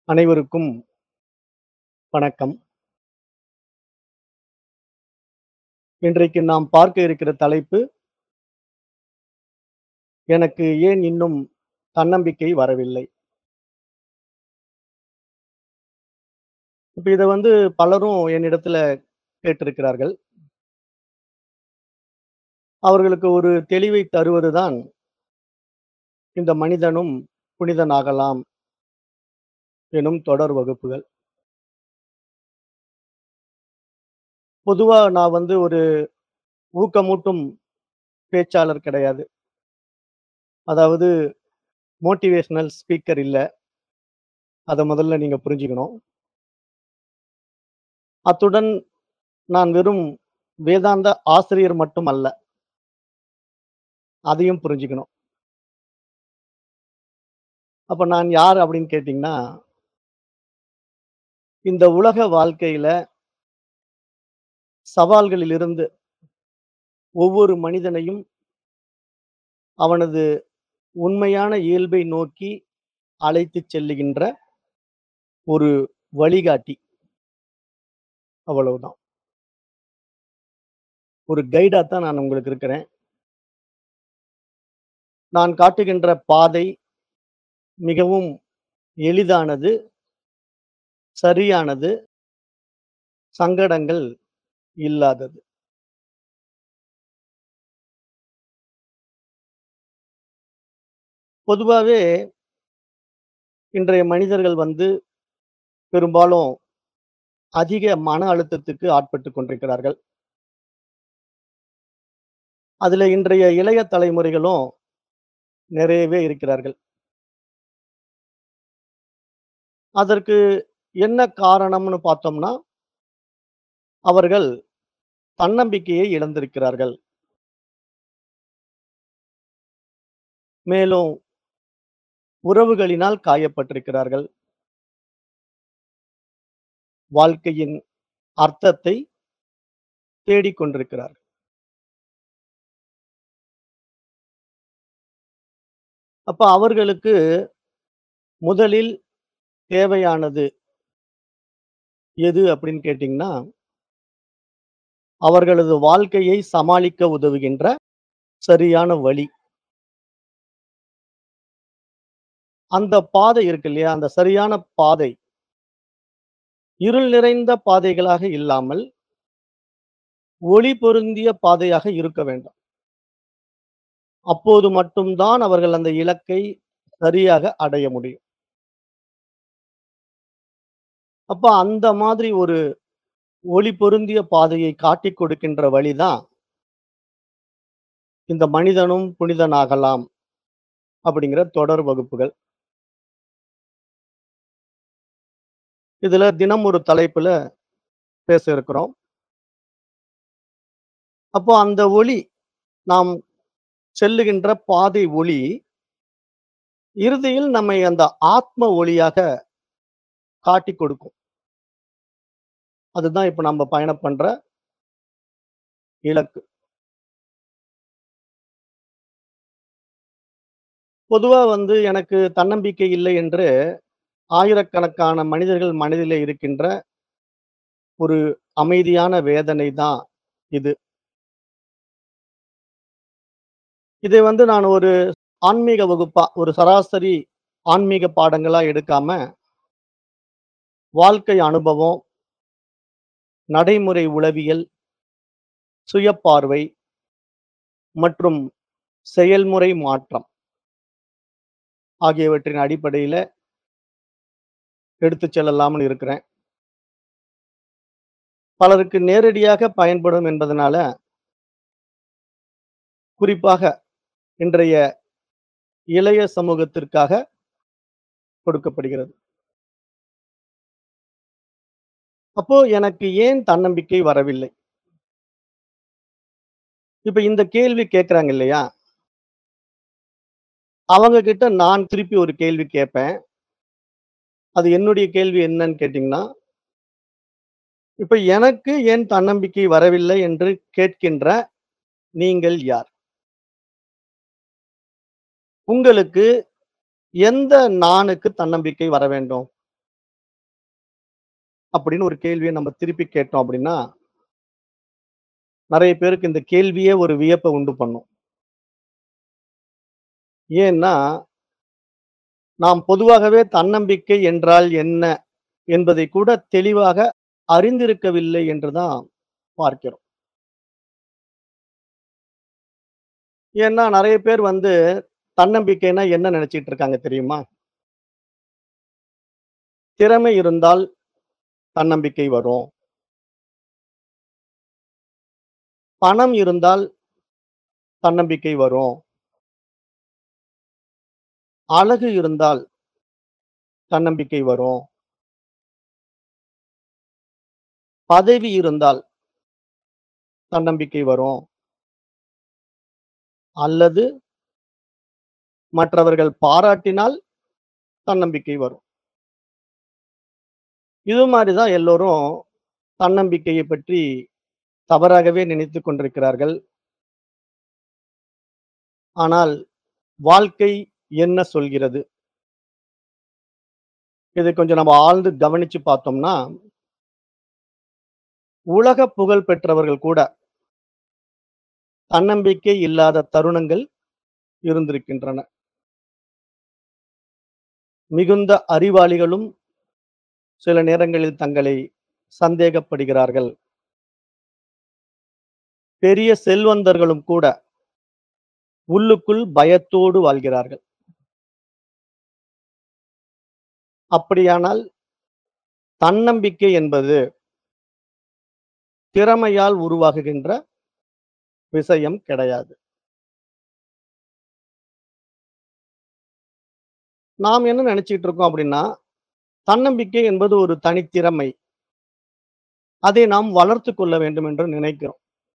அனைவருக்கும் வணக்கம். இன்றைக்கு நாம் பார்க்க இருக்கிற தலைப்பு எனக்கு ஏன் இன்னும் தன்னம்பிக்கை வரவில்லை? இப்ப இத வந்து பலரும் என்னிடத்துல கேட்டிருக்கிறார்கள். அவர்களுக்கு ஒரு தெளிவை தருவதுதான் இந்த மனிதனும் புனிதனாகலாம் எனும் தொடர் வகுப்புகள். பொதுவா நான் வந்து ஒரு ஊக்கமூட்டும் பேச்சாளர் கிடையாது. அதாவது மோட்டிவேஷனல் ஸ்பீக்கர் இல்ல. அத முதல்ல நீங்க புரிஞ்சுக்கணும். அத்துடன் நான் வெறும் வேதாந்த ஆசிரியர் மட்டும் அல்ல. அதையும் புரிஞ்சுக்கணும். அப்ப நான் யார் அப்படின்னு கேட்டீங்கன்னா இந்த உலக வாழ்க்கையில சவால்களிலிருந்து ஒவ்வொரு மனிதனையும் அவனது உண்மையான இயல்பை நோக்கி அழைத்துச் செல்லுகின்ற ஒரு வழிகாட்டி. அவ்வளவுதான். ஒரு கைடா தான் நான் உங்களுக்கு இருக்கிறேன். நான் காட்டுகின்ற பாதை மிகவும் எளிதானது, சரியானது, சங்கடங்கள் இல்லாதது. பொதுவாவே இன்றைய மனிதர்கள் வந்து பெரும்பாலும் அதிக மன அழுத்தத்துக்கு ஆட்பட்டுக் கொண்டிருக்கிறார்கள். அதுல இன்றைய இளைய தலைமுறைகளும் நிறையவே இருக்கிறார்கள். அதற்கு என்ன காரணம்னு பார்த்தோம்னா, அவர்கள் தன்னம்பிக்கையை இழந்திருக்கிறார்கள். மேலும் உறவுகளினால் காயப்பட்டிருக்கிறார்கள். வாழ்க்கையின் அர்த்தத்தை தேடிக் கொண்டிருக்கிறார்கள். அப்ப அவர்களுக்கு முதலில் தேவையானது எது அப்படின்னு கேட்டீங்கன்னா, அவர்களது வாழ்க்கையை சமாளிக்க உதவுகின்ற சரியான வழி. அந்த பாதை இருக்கு இல்லையா? அந்த சரியான பாதை இருள் நிறைந்த பாதைகளாக இல்லாமல் ஒளி பொருந்திய பாதையாக இருக்க வேண்டும். அப்போது மட்டும் தான் அவர்கள் அந்த இலக்கை சரியாக அடைய முடியும். அப்ப அந்த மாதிரி ஒரு ஒளி பொருந்திய பாதையை காட்டிக் கொடுக்கின்ற வழிதான் இந்த மனிதனும் புனிதனாகலாம் அப்படிங்கிற தொடர் வகுப்புகள். இதுல தினம் ஒரு தலைப்புல பேச இருக்கிறோம். அப்போ அந்த ஒளி நாம் செல்லுகின்ற பாதை ஒளி இறுதியில் நம்மை அந்த ஆத்ம ஒளியாக காட்டிக் கொடுக்கும். அதுதான் இப்ப நம்ம பயணம் பண்ற இலக்கு. பொதுவா வந்து எனக்கு தன்னம்பிக்கை இல்லை என்று ஆயிரக்கணக்கான மனிதர்கள் மனதிலே இருக்கின்ற ஒரு அமைதியான வேதனை தான் இது. இதை வந்து நான் ஒரு ஆன்மீக வகுப்பா, ஒரு சராசரி ஆன்மீக பாடங்களா எடுக்காம வாழ்க்கை அனுபவம், நடைமுறை உளவியல், சுயப்பார்வை மற்றும் செயல்முறை மாற்றம் ஆகியவற்றின் அடிப்படையில எடுத்துச் செல்லலாம்னு இருக்கிறேன். பலருக்கு நேரடியாக பயன்படும் என்பதனால குறிப்பாக இன்றைய இளைய சமூகத்திற்காக கொடுக்கப்படுகிறது. அப்போ எனக்கு ஏன் தன்னம்பிக்கை வரவில்லை? இப்ப இந்த கேள்வி கேட்கிறாங்க இல்லையா? அவங்க கிட்ட நான் திருப்பி ஒரு கேள்வி கேட்பேன். அது என்னுடைய கேள்வி என்னன்னு கேட்டீங்கன்னா, இப்ப எனக்கு ஏன் தன்னம்பிக்கை வரவில்லை என்று கேட்கின்ற நீங்கள் யார்? உங்களுக்கு எந்த நானுக்கு தன்னம்பிக்கை வர வேண்டும்? அப்படின்னு ஒரு கேள்விய நம்ம திருப்பி கேட்டோம் அப்படின்னா நெறைய பேருக்கு இந்த கேள்வியே ஒரு வியப்ப உண்டு பண்ணும். ஏன்னா நாம் பொதுவாகவே தன்னம்பிக்கை என்றால் என்ன என்பதை கூட தெளிவாக அறிந்திருக்கவில்லை என்று தான் பார்க்கிறோம். ஏன்னா நெறைய பேர் வந்து தன்னம்பிக்கைன்னா என்ன நெனச்சிட்டு இருக்காங்க தெரியுமா? திறமை இருந்தால் தன்னம்பிக்கை வரும். பணம் இருந்தால் தன்னம்பிக்கை வரும். அழகு இருந்தால் தன்னம்பிக்கை வரும். பதவி இருந்தால் தன்னம்பிக்கை வரும். அல்லது மற்றவர்கள் பாராட்டினால் தன்னம்பிக்கை வரும். இது மாரி தான் எல்லோரும் தன்னம்பிக்கையை பற்றி தவறாகவே நினைத்துக் கொண்டிருக்கிறார்கள். ஆனால் வாழ்க்கை என்ன சொல்கிறது? இதை கொஞ்சம் நம்ம ஆழ்ந்து கவனிச்சு பார்த்தோம்னா உலக புகழ் பெற்றவர்கள் கூட தன்னம்பிக்கை இல்லாத தருணங்கள் இருந்திருக்கின்றன. மிகுந்த அறிவாளிகளும் சில நேரங்களில் தங்களை சந்தேகப்படுகிறார்கள். பெரிய செல்வந்தர்களும் கூட உள்ளுக்குள் பயத்தோடு வாழ்கிறார்கள். அப்படியானால் தன்னம்பிக்கை என்பது திறமையால் உருவாகுகின்ற விஷயம் கிடையாது. நாம் என்ன நெனச்சுக்கிட்டு இருக்கோம் அப்படின்னா, தன்னம்பிக்கை என்பது ஒரு தனித்திறமை. அதை நாம் வளர்த்துக் கொள்ள வேண்டும் என்று நினைக்கிறோம்.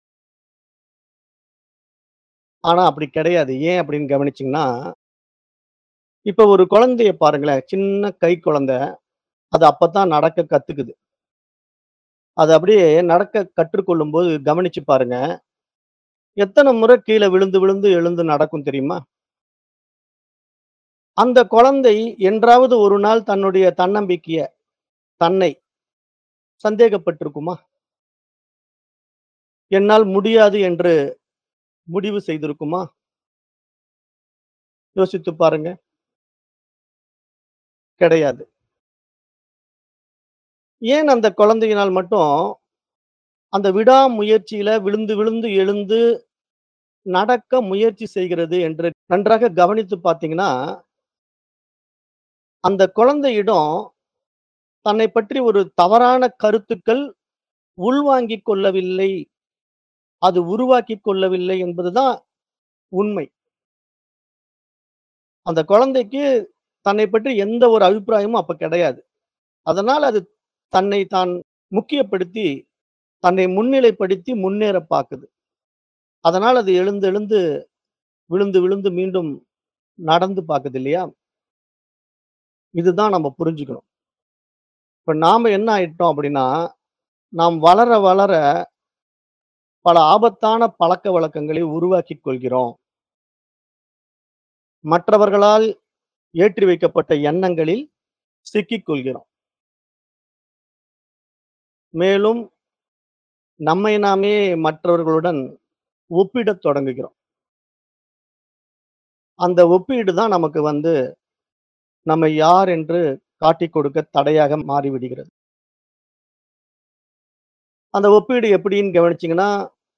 ஆனா அப்படி கிடையாது. ஏன் அப்படின்னு கவனிச்சீங்கன்னா இப்ப ஒரு குழந்தைய பாருங்களேன். சின்ன கை குழந்தை. அது அப்பதான் நடக்க கத்துக்குது. அது அப்படியே நடக்க கற்றுக்கொள்ளும்போது கவனிச்சு பாருங்க. எத்தன முறை கீழ விழுந்து, விழுந்து எழுந்து நடக்கும் தெரியுமா? அந்த குழந்தை என்றாவது ஒரு நாள் தன்னுடைய தன்னம்பிக்கைய, தன்னை சந்தேகப்பட்டிருக்குமா? என்னால் முடியாது என்று முடிவு செய்திருக்குமா? யோசித்து பாருங்க. கிடையாது. ஏன் அந்த குழந்தையினால் மட்டும் அந்த விடாமுயற்சியில விழுந்து, விழுந்து எழுந்து நடக்க முயற்சி செய்கிறது என்று நன்றாக கவனித்து பார்த்தீங்கன்னா அந்த குழந்தையிடம் தன்னை பற்றி ஒரு தவறான கருத்துக்கள் உள்வாங்கிக் கொள்ளவில்லை. அது உருவாக்கிக் கொள்ளவில்லை என்பதுதான் உண்மை. அந்த குழந்தைக்கு தன்னை பற்றி எந்த ஒரு அபிப்பிராயமும் அப்ப கிடையாது. அதனால அது தன்னை தான் முக்கியப்படுத்தி, தன்னை முன்னிலைப்படுத்தி முன்னேற பாக்குது. அதனால அது எழுந்து, எழுந்து விழுந்து, விழுந்து மீண்டும் நடந்து பாக்குது இல்லையா? இதுதான் நம்ம புரிஞ்சுக்கணும். இப்ப நாம என்ன ஆயிட்டோம் அப்படின்னா, நாம் வளர, வளர பல ஆபத்தான பழக்கவழக்கங்களை உருவாக்கிக் கொள்கிறோம். மற்றவர்களால் ஏற்றி வைக்கப்பட்ட எண்ணங்களில் சிக்கிக் கொள்கிறோம். மேலும் நம்மை நாமே மற்றவர்களுடன் ஒப்பிடத் தொடங்குகிறோம். அந்த ஒப்பீடு தான் நமக்கு வந்து நம்மை யார் என்று காட்டிக் கொடுக்க தடையாக மாறிவிடுகிறது. அந்த ஒப்பீடு எப்படின்னு கவனிச்சீங்கன்னா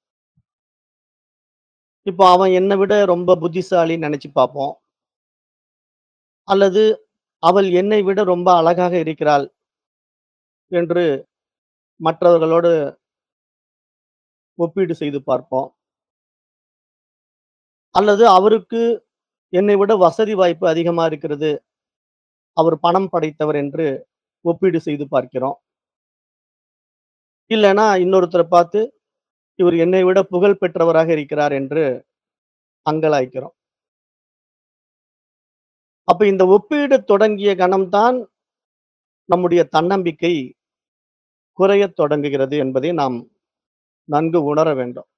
இப்போ அவன் என்ன விட ரொம்ப புத்திசாலின்னு நெனச்சு பார்ப்போம். அல்லது அவள் என்னை விட ரொம்ப அழகாக இருக்கிறாள். என்று மற்றவர்களோடு ஒப்பீடு செய்து பார்ப்போம். அல்லது அவருக்கு என்னை விட வசதி வாய்ப்பு அதிகமா இருக்கிறது. அவர் பணம் படைத்தவர் என்று ஒப்பீடு செய்து பார்க்கிறோம். இல்லன்னா இன்னொருத்தர பார்த்து, இவர் என்னை விட புகழ் பெற்றவராக இருக்கிறார் என்று அங்கலாய்க்கிறோம். அப்ப இந்த ஒப்பீடு தொடங்கிய கணம் தான் நம்முடைய தன்னம்பிக்கை குறையத் தொடங்குகிறது என்பதை நாம் நன்கு உணர வேண்டும்.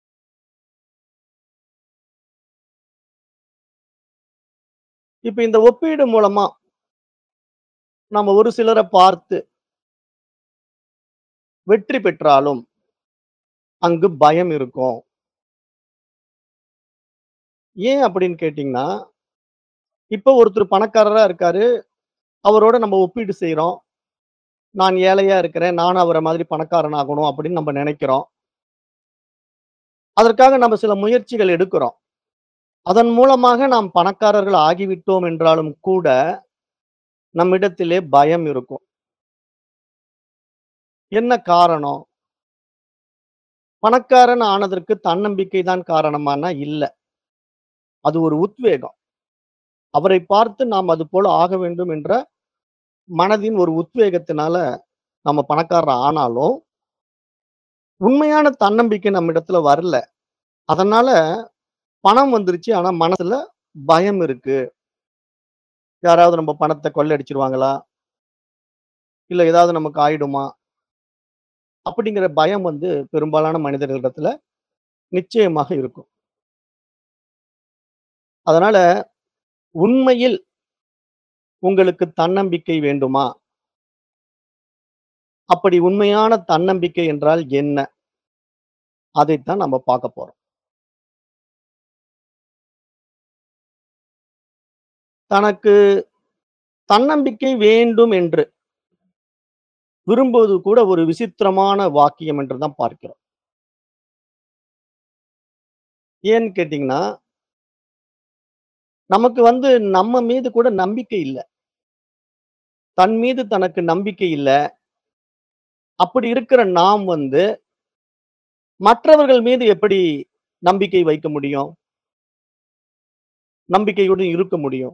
இப்ப இந்த ஒப்பீடு மூலமா நம்ம ஒரு சிலர பார்த்து வெற்றி பெற்றாலும் அங்கு பயம் இருக்கும். ஏன் அப்படின்னு கேட்டீங்கன்னா, இப்ப ஒருத்தர் பணக்காரரா இருக்காரு. அவரோட நம்ம ஒப்பீடு செய்றோம். நான் ஏழையா இருக்கிறேன். நானும் அவர மாதிரி பணக்காரன் ஆகணும் அப்படின்னு நம்ம நெனைக்கிறோம். அதற்காக நம்ம சில முயற்சிகள் எடுக்கிறோம். அதன் மூலமாக நாம் பணக்காரர்கள் ஆகிவிட்டோம் என்றாலும் கூட, நம்மிடத்திலே பயம் இருக்கும். என்ன காரணம்? பணக்காரன் ஆனதற்கு தன்னம்பிக்கை தான் காரணமானா இல்ல. அது ஒரு உத்வேகம். அவரை பார்த்து நாம் அது போல ஆக வேண்டும் என்ற மனதின் ஒரு உத்வேகத்தினால நம்ம பணக்காரர் ஆனாலும், உண்மையான தன்னம்பிக்கை நம்மிடத்துல வரல. அதனால பணம் வந்துருச்சு. ஆனா மனசுல பயம் இருக்கு. யாராவது நம்ம பணத்த கொள்ளையடிச்சுருவாங்களா? இல்ல ஏதாவது நமக்கு ஆயிடுமா? அப்படிங்கிற பயம் வந்து பெரும்பாலான மனிதர்களிடத்துல நிச்சயமாக இருக்கும். அதனால உண்மையில் உங்களுக்கு தன்னம்பிக்கை வேண்டுமா? அப்படி உண்மையான தன்னம்பிக்கை என்றால் என்ன? அதைத்தான் நம்ம பார்க்க போறோம். தனக்கு தன்னம்பிக்கை வேண்டும் என்று விரும்புவது கூட ஒரு விசித்திரமான வாக்கியம் என்று தான் பார்க்கிறோம். ஏன்னு கேட்டீங்கன்னா நமக்கு வந்து நம்ம மீது கூட நம்பிக்கை இல்ல. தன் மீது தனக்கு நம்பிக்கை இல்ல. அப்படி இருக்கிற நாம் வந்து மற்றவர்கள் மீது எப்படி நம்பிக்கை வைக்க முடியும்? நம்பிக்கையுடன் இருக்க முடியும்?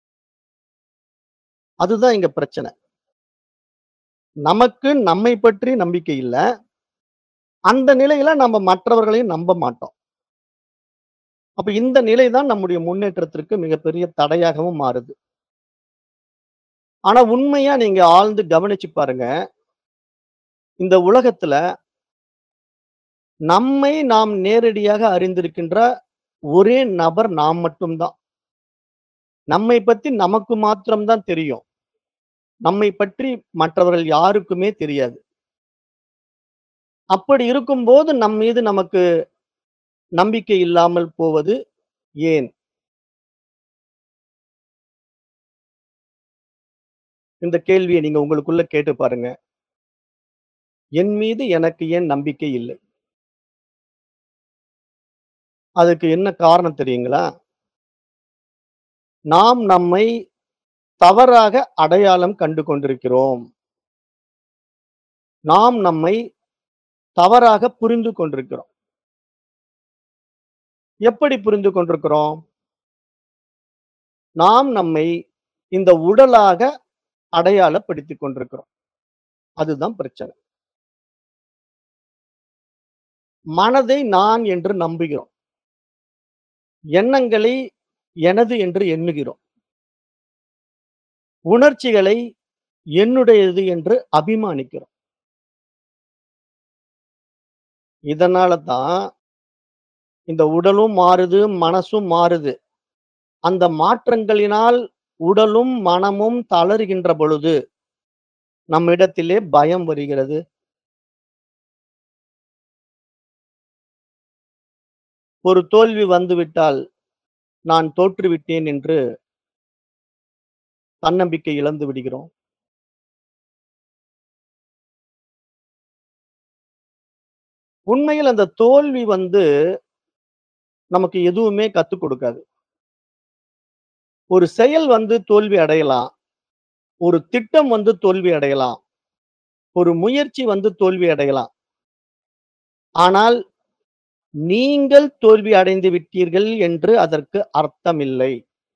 அதுதான் இங்க பிரச்சனை. நமக்கு நம்மை பற்றி நம்பிக்கை இல்ல. அந்த நிலையில நம்ம மற்றவர்களையும் நம்ப மாட்டோம். அப்ப இந்த நிலை தான் நம்முடைய முன்னேற்றத்திற்கு மிகப்பெரிய தடையாகவும் மாறுது. ஆனா உண்மையா நீங்க ஆழ்ந்து கவனிச்சு பாருங்க. இந்த உலகத்துல நம்மை நாம் நேரடியாக அறிந்திருக்கின்ற ஒரே நபர் நாம் மட்டும் தான். நம்மை பத்தி நமக்கு மாத்திரம் தான் தெரியும். நம்மை பற்றி மற்றவர்கள் யாருக்குமே தெரியாது. அப்படி இருக்கும்போது நம் மீது நமக்கு நம்பிக்கை இல்லாமல் போவது ஏன்? இந்த கேள்விய நீங்க உங்களுக்குள்ள கேட்டு பாருங்க. என் மீது எனக்கு ஏன் நம்பிக்கை இல்லை? அதுக்கு என்ன காரணம் தெரியுங்களா? நாம் நம்மை தவறாக அடையாளம் கண்டு கொண்டிருக்கிறோம். நாம் நம்மை தவறாக புரிந்து கொண்டிருக்கிறோம். எப்படி புரிந்து கொண்டிருக்கிறோம்? நாம் நம்மை இந்த உடலாக அடையாளப்படுத்திக் கொண்டிருக்கிறோம். அதுதான் பிரச்சனை. மனதை நான் என்று நம்புகிறோம். எண்ணங்களை எனது என்று எண்ணுகிறோம். உணர்ச்சிகளை என்னுடையது என்று அபிமானிக்கிறோம். இதனால தான் இந்த உடலும் மாறுது, மனசும் மாறுது. அந்த மாற்றங்களினால் உடலும், மனமும் தளறுகின்ற பொழுது, நம்மிடத்திலே பயம் வருகிறது. ஒரு தோல்வி வந்துவிட்டால், நான் தோற்றுவிட்டேன் என்று தன்னம்பிக்கை இழந்து விடுகிறோம். உண்மையில் அந்த தோல்வி வந்து நமக்கு எதுவுமே கத்துக் கொடுக்காது. ஒரு செயல் வந்து தோல்வி அடையலாம். ஒரு திட்டம் வந்து தோல்வி அடையலாம். ஒரு முயற்சி வந்து தோல்வி அடையலாம். ஆனால், நீங்கள் தோல்வி அடைந்து விட்டீர்கள் என்று அதற்கு அர்த்தமில்லை.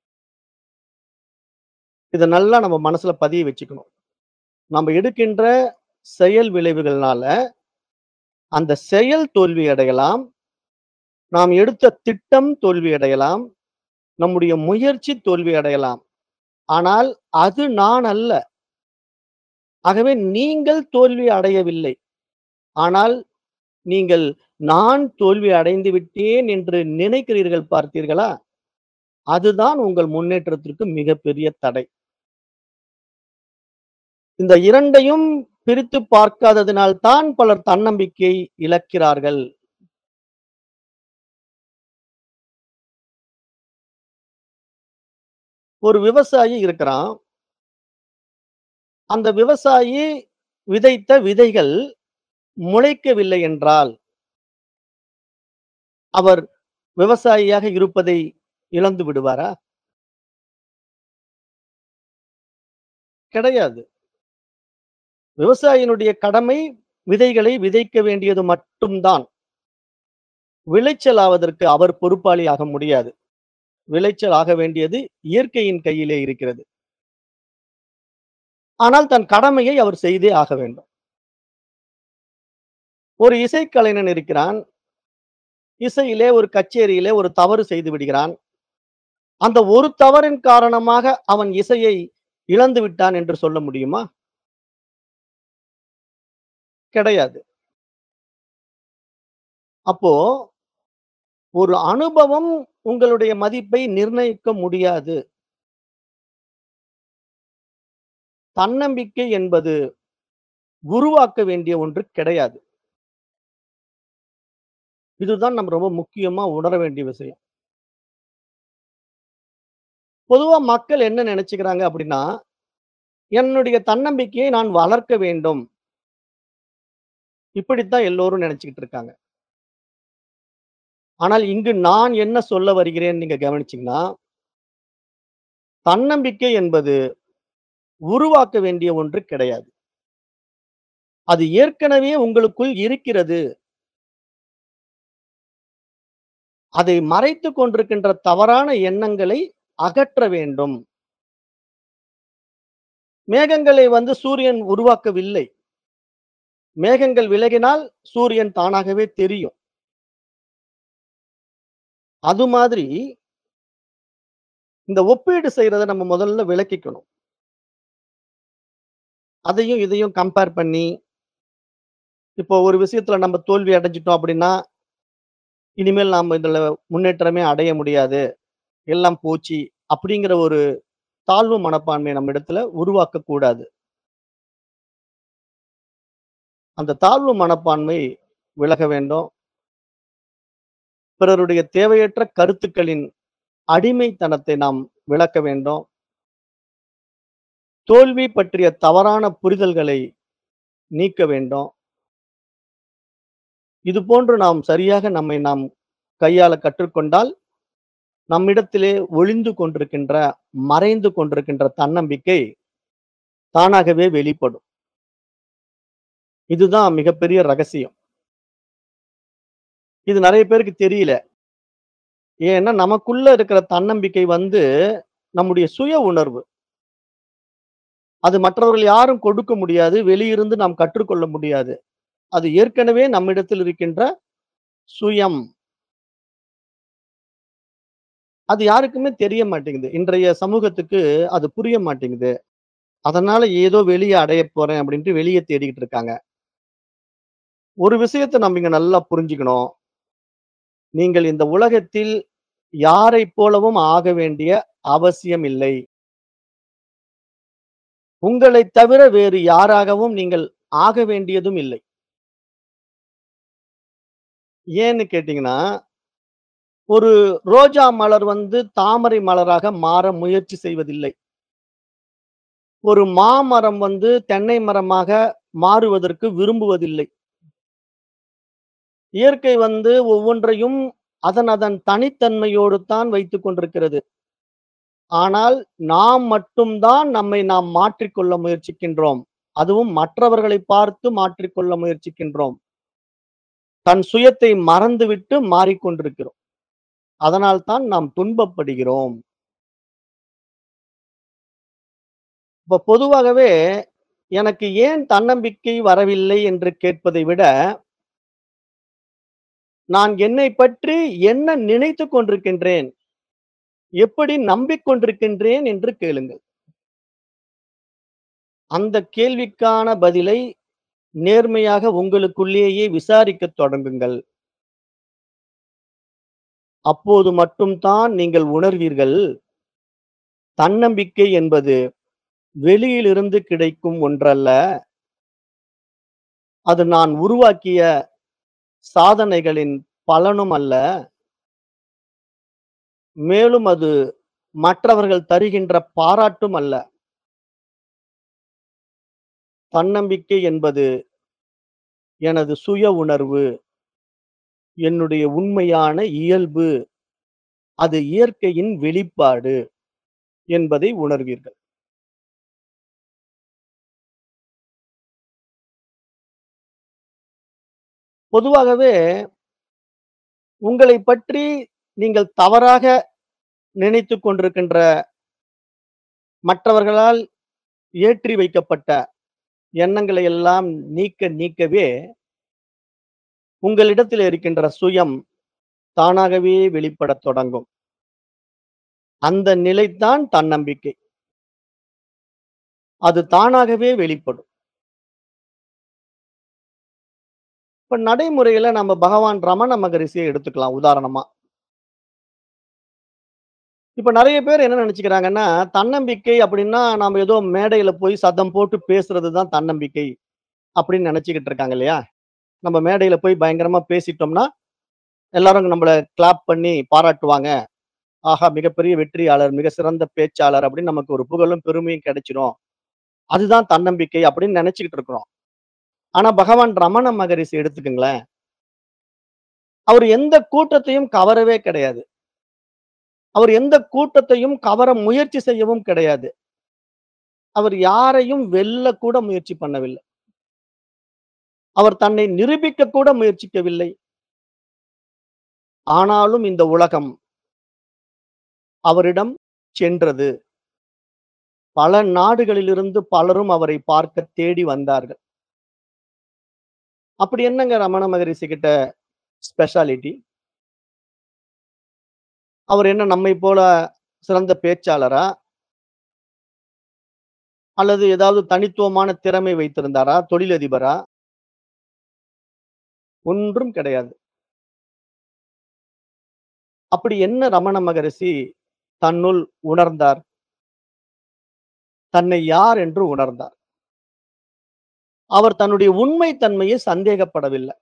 இத நல்லா நம்ம மனசுல பதிய வச்சுக்கணும். நம்ம எடுக்கின்ற செயல் விளைவுகள்னால, அந்த செயல் தோல்வி அடையலாம். நாம் எடுத்த திட்டம் தோல்வி அடையலாம். நம்முடைய முயற்சி தோல்வி அடையலாம். ஆனால் அது நான் அல்ல. ஆகவே நீங்கள் தோல்வி அடையவில்லை. ஆனால் நீங்கள் நான் தோல்வி அடைந்து விட்டேன் என்று நினைக்கிறீர்கள் பார்த்தீர்களா? அதுதான் உங்கள் முன்னேற்றத்திற்கு மிகப்பெரிய தடை. இந்த 2யும் பிரித்து பார்க்காததினால் தான் பலர் தன்னம்பிக்கை இழக்கிறார்கள். ஒரு விவசாயி இருக்கிறான். அந்த விவசாயி விதைத்த விதைகள் முளைக்கவில்லை என்றால் அவர் விவசாயியாக இருப்பதை இழந்து விடுவாரா? கிடையாது. விவசாயியினுடைய கடமை விதைகளை விதைக்க வேண்டியது மட்டும் தான். விளைச்சல் ஆவதற்கு அவர் பொறுப்பாளி ஆக முடியாது. விளைச்சல் ஆக வேண்டியது இயற்கையின் கையிலே இருக்கிறது. ஆனால் தன் கடமையை அவர் செய்தே ஆக வேண்டும். ஒரு இசைக்கலைஞன் இருக்கிறான். இசையிலே ஒரு கச்சேரியிலே ஒரு தவறு செய்து விடுகிறான். அந்த ஒரு தவறின் காரணமாக அவன் இசையை இழந்து விட்டான் என்று சொல்ல முடியுமா? கிடையாது. அப்போ ஒரு அனுபவம் உங்களுடைய மதிப்பை நிர்ணயிக்க முடியாது. தன்னம்பிக்கை என்பது உருவாக்க வேண்டிய ஒன்று கிடையாது. இதுதான் நம்ம ரொம்ப முக்கியமா உணர வேண்டிய விஷயம். பொதுவா மக்கள் என்ன நினைச்சுக்கிறாங்க அப்படின்னா, என்னுடைய தன்னம்பிக்கையை நான் வளர்க்க வேண்டும். இப்படித்தான் எல்லோரும் நினைச்சுக்கிட்டு இருக்காங்க. ஆனால் இங்கு நான் என்ன சொல்ல வருகிறேன் நீங்க கவனிச்சீங்கன்னா தன்னம்பிக்கை என்பது உருவாக்க வேண்டிய ஒன்று கிடையாது. அது ஏற்கனவே உங்களுக்குள் இருக்கிறது. அதை மறைத்துக் கொண்டிருக்கின்ற தவறான எண்ணங்களை அகற்ற வேண்டும். மேகங்களை வந்து சூரியன் உருவாக்கவில்லை. மேகங்கள் விலகினால் சூரியன் தானாகவே தெரியும். அது மாதிரி இந்த ஒப்பீடு செய்றத நம்ம முதல்ல விலக்கிக்கணும். அதையும் இதையும் கம்பேர் பண்ணி இப்போ ஒரு விஷயத்துல நம்ம தோல்வி அடைஞ்சுட்டோம் அப்படின்னா, இனிமேல் நாம இதுல முன்னேற்றமே அடைய முடியாது. எல்லாம் போச்சு. அப்படிங்கிற ஒரு தாழ்வு மனப்பான்மைய நம்ம இடத்துல உருவாக்கக் கூடாது. அந்த தாழ்வு மனப்பான்மை விலக வேண்டும். பிறருடைய தேவையற்ற கருத்துக்களின் அடிமைத்தனத்தை நாம் விலக்க வேண்டும். தோல்வி பற்றிய தவறான புரிதல்களை நீக்க வேண்டும். இதுபோன்று நாம் சரியாக நம்மை நாம் கையாள கற்றுக்கொண்டால், நம்மிடத்திலே ஒளிந்து கொண்டிருக்கின்ற, மறைந்து கொண்டிருக்கின்ற தன்னம்பிக்கை தானாகவே வெளிப்படும். இதுதான் மிகப்பெரிய ரகசியம். இது நெறைய பேருக்கு தெரியல. ஏன்னா, நமக்குள்ள இருக்கிற தன்னம்பிக்கை வந்து நம்முடைய சுய உணர்வு. அது மற்றவர்கள் யாரும் கொடுக்க முடியாது. வெளியிருந்து நாம் கற்றுக்கொள்ள முடியாது. அது ஏற்கனவே நம்மிடத்தில் இருக்கின்ற சுயம். அது யாருக்குமே தெரிய மாட்டேங்குது. இன்றைய சமூகத்துக்கு அது புரிய மாட்டேங்குது. அதனால ஏதோ வெளிய அடையப் போறேன் அப்படின்ட்டு வெளிய தேடிக்கிட்டு இருக்காங்க. ஒரு விஷயத்த நம்ம இங்க நல்லா புரிஞ்சுக்கணும். நீங்கள் இந்த உலகத்தில் யாரைப் போலவும் ஆக வேண்டிய அவசியம் இல்லை. உங்களைத் தவிர வேறு யாராகவும் நீங்கள் ஆக வேண்டியதும் இல்லை. ஏன்னு கேட்டீங்கன்னா, ஒரு ரோஜா மலர் வந்து தாமரை மலராக மாற முயற்சி செய்வதில்லை. ஒரு மாமரம் வந்து தென்னை மரமாக மாறுவதற்கு விரும்புவதில்லை. இயற்கை வந்து ஒவ்வொன்றையும் அதன் அதன் தனித்தன்மையோடு தான் வைத்துக் கொண்டிருக்கிறது. ஆனால் நாம் மட்டும் தான் நம்மை நாம் மாற்றிக்கொள்ள முயற்சிக்கின்றோம். அதுவும் மற்றவர்களை பார்த்து மாற்றிக்கொள்ள முயற்சிக்கின்றோம். தன் சுயத்தை மறந்துவிட்டு மாறிக்கொண்டிருக்கிறோம். அதனால் தான் நாம் துன்பப்படுகிறோம். இப்ப பொதுவாகவே எனக்கு ஏன் தன்னம்பிக்கை வரவில்லை என்று கேட்பதை விட நான் என்னைப் பற்றி என்ன நினைத்துக் கொண்டிருக்கின்றேன்? எப்படி நம்பிக்கொண்டிருக்கின்றேன் என்று கேளுங்கள். அந்த கேள்விக்கான பதிலை நேர்மையாக உங்களுக்குள்ளேயே விசாரிக்கத் தொடங்குங்கள். அப்போது மட்டும் தான் நீங்கள் உணர்வீர்கள். தன்னம்பிக்கை என்பது வெளியிலிருந்து கிடைக்கும் ஒன்றல்ல. அது நான் உருவாக்கிய சாதனைகளின் பலனும் அல்ல. மேலும் அது மற்றவர்கள் தருகின்ற பாராட்டும் அல்ல. தன்னம்பிக்கை என்பது எனது சுய உணர்வு. என்னுடைய உண்மையான இயல்பு. அது இயற்கையின் வெளிப்பாடு என்பதை உணர்வீர்கள். பொதுவாகவே உங்களைப் பற்றி நீங்கள் தவறாக நினைத்துக் கொண்டிருக்கின்ற மற்றவர்களால் ஏற்றி வைக்கப்பட்ட எண்ணங்களை எல்லாம் நீக்க நீக்கவே உங்களிடத்தில் இருக்கின்ற சுயம் தானாகவே வெளிப்படத் தொடங்கும். அந்த நிலைதான் தன்னம்பிக்கை. அது தானாகவே வெளிப்படும். இப்ப நடைமுறையில நம்ம பகவான் ரமண மகரிஷிய எடுத்துக்கலாம் உதாரணமா. இப்ப நெறைய பேர் என்ன நெனச்சுக்கிறாங்கன்னா, தன்னம்பிக்கை அப்படின்னா, நாம ஏதோ மேடையில போய் சத்தம் போட்டு பேசுறது தான் தன்னம்பிக்கை அப்படின்னு நெனச்சுக்கிட்டு இருக்காங்க இல்லையா? நம்ம மேடையில போய் பயங்கரமா பேசிட்டோம்னா, எல்லாரும் நம்மள கிளாப் பண்ணி பாராட்டுவாங்க. ஆஹா! மிகப்பெரிய வெற்றியாளர், மிக சிறந்த பேச்சாளர் அப்படின்னு நமக்கு ஒரு புகழும், பெருமையும் கிடைச்சிரும். அதுதான் தன்னம்பிக்கை அப்படின்னு நெனச்சுக்கிட்டு இருக்கிறோம். ஆனா பகவான் ரமண மகரிஷி எடுத்துக்கங்களேன். அவரு எந்த கூட்டத்தையும் கவரவே கிடையாது. அவர் எந்த கூட்டத்தையும் கவர முயற்சி செய்யவும் கிடையாது. அவர் யாரையும் வெல்ல கூட முயற்சி பண்ணவில்லை. அவர் தன்னை நிரூபிக்க கூட முயற்சிக்கவில்லை. ஆனாலும் இந்த உலகம் அவரிடம் சென்றது. பல நாடுகளிலிருந்து பலரும் அவரை பார்க்க தேடி வந்தார்கள். அப்படி என்னங்க ரமண மகரிஷி கிட்ட ஸ்பெஷாலிட்டி? அவர் என்ன நம்மை போல சிறந்த பேச்சாளரா? அல்லது ஏதாவது தனித்துவமான திறமை வைத்திருந்தாரா? தொழிலதிபரா? ஒன்றும் கிடையாது. அப்படி என்ன ரமண மகரிஷி தன்னுள் உணர்ந்தார்? தன்னை யார் என்று உணர்ந்தார். அவர் தன்னுடைய உண்மை தன்மையை சந்தேகப்படவில்லை.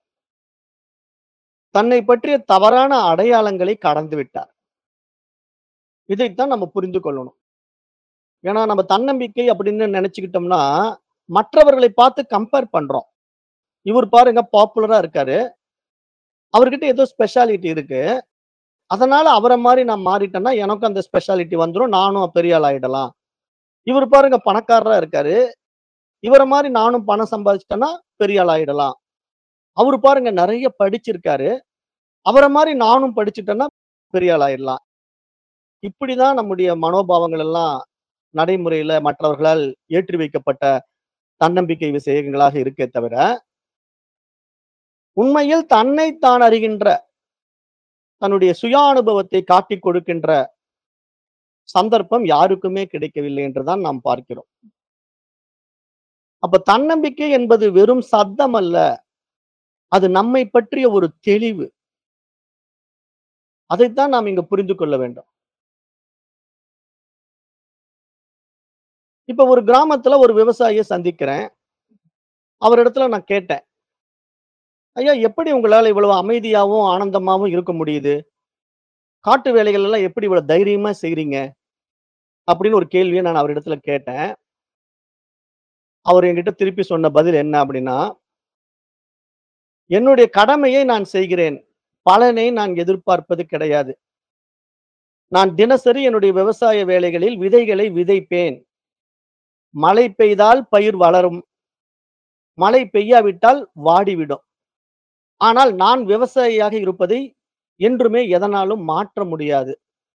தன்னை பற்றிய தவறான அடையாளங்களை கடந்து விட்டார். இதைத்தான் நம்ம புரிந்து கொள்ளணும். ஏன்னா நம்ம தன்னம்பிக்கை அப்படின்னு நெனச்சுக்கிட்டோம்னா, மற்றவர்களை பார்த்து கம்பேர் பண்றோம். இவர் பாருங்க பாப்புலரா இருக்காரு. அவர்கிட்ட ஏதோ ஸ்பெஷாலிட்டி இருக்கு. அதனால அவர மாரி நான் மாறிட்டேன்னா, எனக்கும் அந்த ஸ்பெஷாலிட்டி வந்துரும். நானும் பெரிய ஆள் ஆயிடலாம். இவரு பாருங்க பணக்காரரா இருக்காரு. இவர மாரி நானும் பணம் சம்பாதிச்சுட்டேன்னா, பெரிய ஆள் ஆயிடலாம். அவரு பாருங்க நெறைய படிச்சிருக்காரு. அவர மாரி நானும் படிச்சுட்டேன்னா, பெரிய ஆள் ஆயிடலாம். இப்படிதான் நம்முடைய மனோபாவங்கள் எல்லாம் நடைமுறையில மற்றவர்களால் ஏற்றி வைக்கப்பட்ட தன்னம்பிக்கை விஷயங்களாக இருக்கே தவிர உண்மையில் தன்னை தான் அறிகின்ற தன்னுடைய சுய அனுபவத்தை காட்டிக் கொடுக்கின்ற சந்தர்ப்பம் யாருக்குமே கிடைக்கவில்லை என்றுதான் நாம் பார்க்கிறோம். அப்ப தன்னம்பிக்கை என்பது வெறும் சத்தம் அல்ல. அது நம்மை பற்றிய ஒரு தெளிவு. அதைத்தான் நாம் இங்க புரிந்து கொள்ள வேண்டும். இப்ப ஒரு கிராமத்துல ஒரு விவசாயிய சந்திக்கிறேன். அவரிடத்துல நான் கேட்டேன். ஐயா எப்படி உங்களால இவ்வளவு அமைதியாவும், ஆனந்தமாவும் இருக்க முடியுது? காட்டு வேலைகள் எல்லாம் எப்படி இவ்வளவு தைரியமா செய்றீங்க? அப்படின்னு ஒரு கேள்விய நான் அவரிடத்துல கேட்டேன். அவர் என்கிட்ட திருப்பி சொன்ன பதில் என்ன அப்படின்னா என்னுடைய கடமையை நான் செய்கிறேன். பலனை நான் எதிர்பார்ப்பது கிடையாது. நான் தினசரி என்னுடைய விவசாய வேலைகளில் விதைகளை விதைப்பேன். மழை பெய்தால் பயிர் வளரும். மழை பெய்யாவிட்டால் வாடிவிடும். ஆனால் நான் விவசாயியாக இருப்பதை என்றுமே எதனாலும் மாற்ற முடியாது.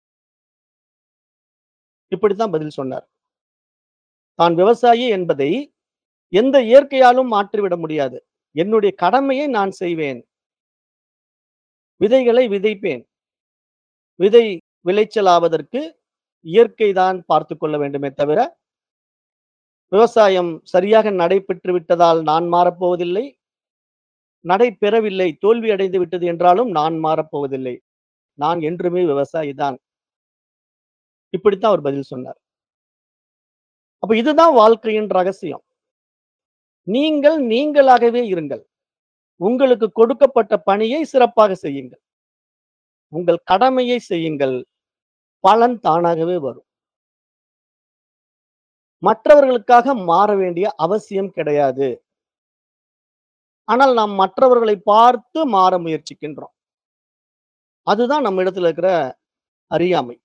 இப்படித்தான் பதில் சொன்னார். தான் விவசாயி என்பதை எந்த இயற்கையாலும் மாற்றிவிட முடியாது. என்னுடைய கடமையை நான் செய்வேன். விதைகளை விதைப்பேன். விதை விளைச்சலாவதற்கு இயற்கை தான் பார்த்துக் கொள்ள வேண்டுமே தவிர, விவசாயம் சரியாக நடைபெற்று விட்டதால் நான் மாறப்போவதில்லை. நடைபெறவில்லை, தோல்வி அடைந்து விட்டது என்றாலும் நான் மாறப்போவதில்லை. நான் என்றுமே விவசாயி தான். இப்படித்தான் அவர் பதில் சொன்னார். அப்ப இதுதான் வாழ்க்கையின் ரகசியம். நீங்கள் நீங்களாகவே இருங்கள். உங்களுக்கு கொடுக்கப்பட்ட பணியை சிறப்பாக செய்யுங்கள். உங்கள் கடமையை செய்யுங்கள். பலன் தானாகவே வரும். மற்றவர்களுக்காக மாற வேண்டிய அவசியம் கிடையாது. ஆனால் நாம் மற்றவர்களை பார்த்து மாற முயற்சிக்கின்றோம். அதுதான் நம்மிடத்துல இருக்கிற அறியாமை.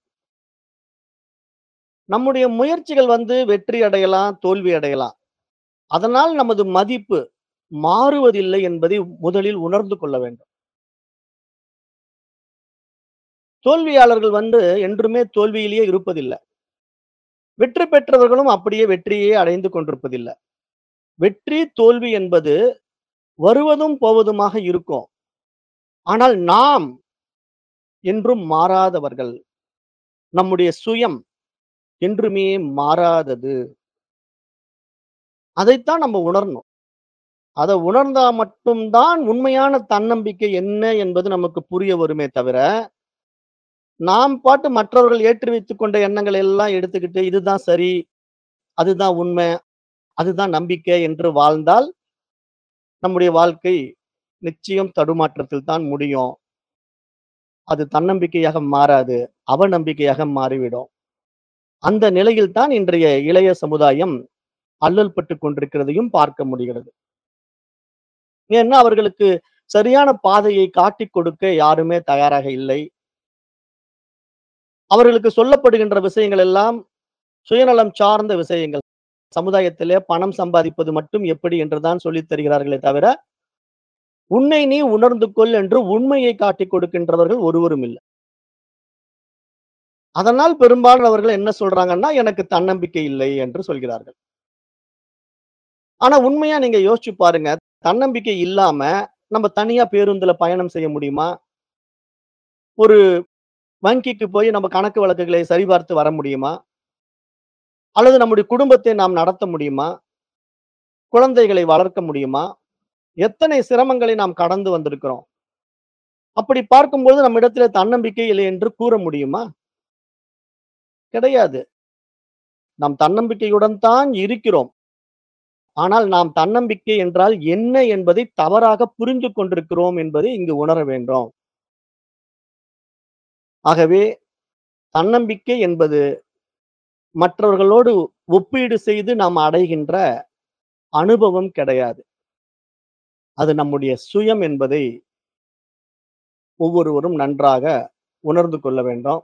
நம்முடைய முயற்சிகள் வந்து வெற்றி அடையலாம், தோல்வி அடையலாம். அதனால் நமது மதிப்பு மாறுவதில்லை என்பதை முதலில் உணர்ந்து கொள்ள வேண்டும். தோல்வியாளர்கள் வந்து என்றுமே தோல்வியிலேயே இருப்பதில்ல. வெற்றி பெற்றவர்களும் அப்படியே வெற்றியே அடைந்து கொண்டிருப்பதில்ல. வெற்றி, தோல்வி என்பது வருவதும் போவதுமாக இருக்கும். ஆனால் நாம் என்றும் மாறாதவர்கள். நம்முடைய சுயம் என்றுமே மாறாதது. அதைத்தான் நம்ம உணரணும். அத உணர்ந்தா மட்டும் தான் உண்மையான தன்னம்பிக்கை என்ன என்பது நமக்கு புரிய வருமே தவிர, நாம் பாட்டு மற்றவர்கள் ஏற்றி வைத்துக் கொண்ட எண்ணங்களை எல்லாம் எடுத்துக்கிட்டு இதுதான் சரி, அதுதான் உண்மை, அதுதான் நம்பிக்கை என்று வாழ்ந்தால், நம்முடைய வாழ்க்கை நிச்சயம் தடுமாற்றத்தில் தான் முடியும். அது தன்னம்பிக்கையாக மாறாது. அவநம்பிக்கையாக மாறிவிடும். அந்த நிலையில் தான் இன்றைய இளைய சமுதாயம் அல்லல் பட்டுக் கொண்டிருக்கிறதையும் பார்க்க முடிகிறது. ஏன்னா அவர்களுக்கு சரியான பாதையை காட்டிக் கொடுக்க யாருமே தயாராக இல்லை. அவர்களுக்கு சொல்லப்படுகின்ற விஷயங்கள் எல்லாம் சுயநலம் சார்ந்த விஷயங்கள். சமுதாயத்திலே பணம் சம்பாதிப்பது மட்டும் எப்படி என்று தான் சொல்லித் தருகிறார்களே தவிர, உன்னை நீ உணர்ந்து கொள் என்று உண்மையை காட்டிக் கொடுக்கின்றவர்கள் ஒருவரும் இல்ல. அதனால் பெரும்பாலானவர்கள் என்ன சொல்றாங்கன்னா, எனக்கு தன்னம்பிக்கை இல்லை என்று சொல்கிறார்கள். ஆனா உண்மையா நீங்க யோசிச்சு பாருங்க. தன்னம்பிக்கை இல்லாம நம்ம தனியா பேருந்துல பயணம் செய்ய முடியுமா? ஒரு வங்கிக்கு போய் நம்ம கணக்கு வழக்குகளை சரிபார்த்து வர முடியுமா? அல்லது நம்முடைய குடும்பத்தை நாம் நடத்த முடியுமா? குழந்தைகளை வளர்க்க முடியுமா? எத்தனை சிரமங்களை நாம் கடந்து வந்திருக்கிறோம். அப்படி பார்க்கும்போது நம்மிடத்திலே தன்னம்பிக்கை இல்லை என்று கூற முடியுமா? கிடையாது. நாம் தன்னம்பிக்கையுடன் தான் இருக்கிறோம். ஆனால் நாம் தன்னம்பிக்கை என்றால் என்ன என்பதை தவறாக புரிந்து கொண்டிருக்கிறோம் என்பதை இங்கு உணர வேண்டும். ஆகவே தன்னம்பிக்கை என்பது மற்றவர்களோடு ஒப்பீடு செய்து நாம் அடைகின்ற அனுபவம் கிடையாது. அது நம்முடைய சுயம் என்பதை ஒவ்வொருவரும் நன்றாக உணர்ந்து கொள்ள வேண்டும்.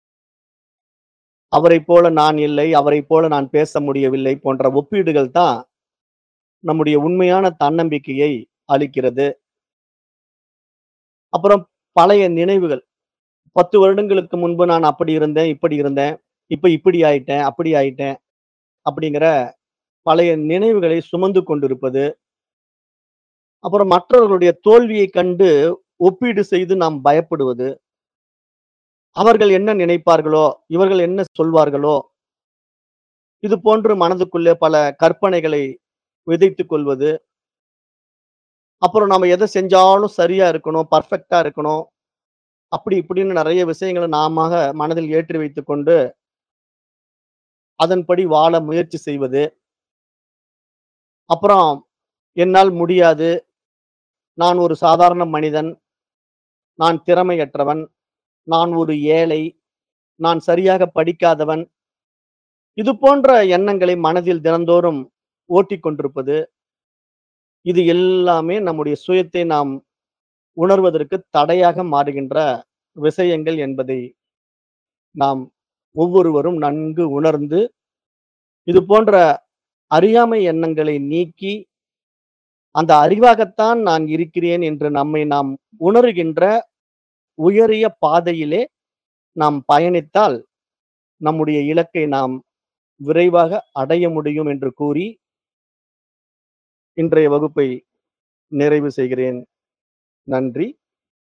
அவரைப் போல நான் இல்லை, அவரைப் போல நான் பேச முடியவில்லை போன்ற ஒப்பீடுகள் தான் நம்முடைய உண்மையான தன்னம்பிக்கையை அளிக்கிறது. அப்புறம் பழைய நினைவுகள். 10 வருடங்களுக்கு முன்பு நான் அப்படி இருந்தேன், இப்படி இருந்தேன். இப்ப இப்படி ஆயிட்டேன், அப்படி ஆயிட்டேன். அப்படிங்கிற பழைய நினைவுகளை சுமந்து கொண்டிருப்பது. அப்புறம் மற்றவர்களுடைய தோல்வியைக் கண்டு ஒப்பீடு செய்து நாம் பயப்படுவது. அவர்கள் என்ன நினைப்பார்களோ? இவர்கள் என்ன சொல்வார்களோ? இது போன்று மனதுக்குள்ளே பல கற்பனைகளை விதைத்துக் கொள்வது. அப்புறம் நாம எத செஞ்சாலும் சரியா இருக்கணும், பெர்ஃபெக்ட்டா இருக்கணும். அப்படி இப்படின்னு நெறைய விஷயங்கள நாமாக மனதில் ஏற்றி வைத்துக் கொண்டு அதன்படி வாழ முயற்சி செய்வது. அப்புறம் என்னால் முடியாது. நான் ஒரு சாதாரண மனிதன். நான் திறமையற்றவன். நான் ஒரு ஏழை. நான் சரியாக படிக்காதவன். இது போன்ற எண்ணங்களை மனதில் தினந்தோறும் ஓட்டிக் கொண்டிருப்பது. இது எல்லாமே நம்முடைய சுயத்தை நாம் உணர்வதற்கு தடையாக மாறுகின்ற விஷயங்கள் என்பதை நாம் ஒவ்வொருவரும் நன்கு உணர்ந்து, இது போன்ற அறியாமை எண்ணங்களை நீக்கி, அந்த அறிவாகத்தான் நான் இருக்கிறேன் என்று நம்மை நாம் உணருகின்ற உயரிய பாதையிலே நாம் பயணித்தால், நம்முடைய இலக்கை நாம் விரைவாக அடைய முடியும் என்று கூறி இன்றைய வகுப்பை நிறைவு செய்கிறேன். நன்றி.